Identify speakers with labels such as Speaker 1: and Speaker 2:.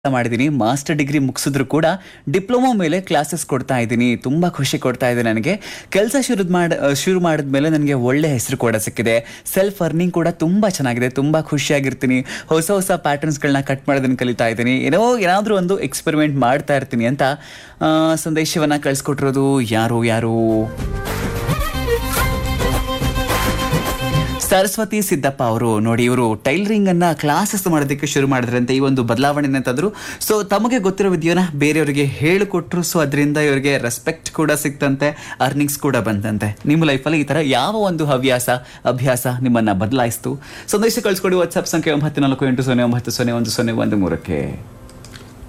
Speaker 1: ಮಾಡಿದ್ದೀನಿ master degree ಮುಗಿಸಿದ್ರು ಕೂಡ diploma ಮೇಲೆ ಕ್ಲಾಸಸ್ ಕೊಡ್ತಾ ಇದ್ದೀನಿ ತುಂಬ ಖುಷಿ ಕೊಡ್ತಾ ಇದೆ ನನಗೆ ಕೆಲಸ ಶುರು ಮಾಡ ಶುರು ಮಾಡಿದ್ಮೇಲೆ ನನಗೆ ಒಳ್ಳೆ ಹೆಸರು ಕೂಡ ಸಿಕ್ಕಿದೆ ಸೆಲ್ಫ್ ಅರ್ನಿಂಗ್ ಕೂಡ ತುಂಬ ಚೆನ್ನಾಗಿದೆ ತುಂಬ ಖುಷಿಯಾಗಿರ್ತೀನಿ ಹೊಸ ಹೊಸ ಪ್ಯಾಟರ್ನ್ಸ್ಗಳನ್ನ ಕಟ್ ಮಾಡೋದನ್ನು ಕಲಿತಾ ಇದ್ದೀನಿ ಏನೋ ಏನಾದರೂ ಒಂದು ಎಕ್ಸ್ಪೆರಿಮೆಂಟ್ ಮಾಡ್ತಾ ಇರ್ತೀನಿ ಅಂತ ಆ, ಸಂದೇಶವನ್ನ ಕಳಿಸ್ಕೊಟ್ಟಿರೋದು ಯಾರು ಯಾರು ಸರಸ್ವತಿ ಸಿದ್ದಪ್ಪ ಅವರು ನೋಡಿ ಇವರು ಟೈಲರಿಂಗ್ ಅನ್ನ ಕ್ಲಾಸಸ್ ಮಾಡೋದಕ್ಕೆ ಶುರು ಮಾಡಿದ್ರಂತೆ ಈ ಒಂದು ಬದಲಾವಣೆ ತಂದ್ರು ಸೊ ತಮಗೆ ಗೊತ್ತಿರೋ ವಿದ್ಯೆನ ಬೇರೆಯವರಿಗೆ ಹೇಳಿಕೊಟ್ರು ಸೊ ಅದರಿಂದ ಇವರಿಗೆ ರೆಸ್ಪೆಕ್ಟ್ ಕೂಡ ಸಿಕ್ತಂತೆ ಅರ್ನಿಂಗ್ಸ್ ಕೂಡ ಬಂದಂತೆ ನಿಮ್ಮ ಲೈಫಲ್ಲಿ ಈ ತರ ಯಾವ ಒಂದು ಹವ್ಯಾಸ ಅಭ್ಯಾಸ ನಿಮ್ಮನ್ನ ಬದಲಾಯಿಸ್ತು ಸಂದೇಶ ಕಳಿಸ್ಕೊಡಿ ವಾಟ್ಸ್ಆಪ್ ಸಂಖ್ಯೆ ಒಂಬತ್ತು ನಾಲ್ಕು ಎಂಟು ಸೊನ್ನೆ ಒಂಬತ್ತು ಸೊನ್ನೆ ಒಂದು ಸೊನ್ನೆ ಒಂದು ಮೂರಕ್ಕೆ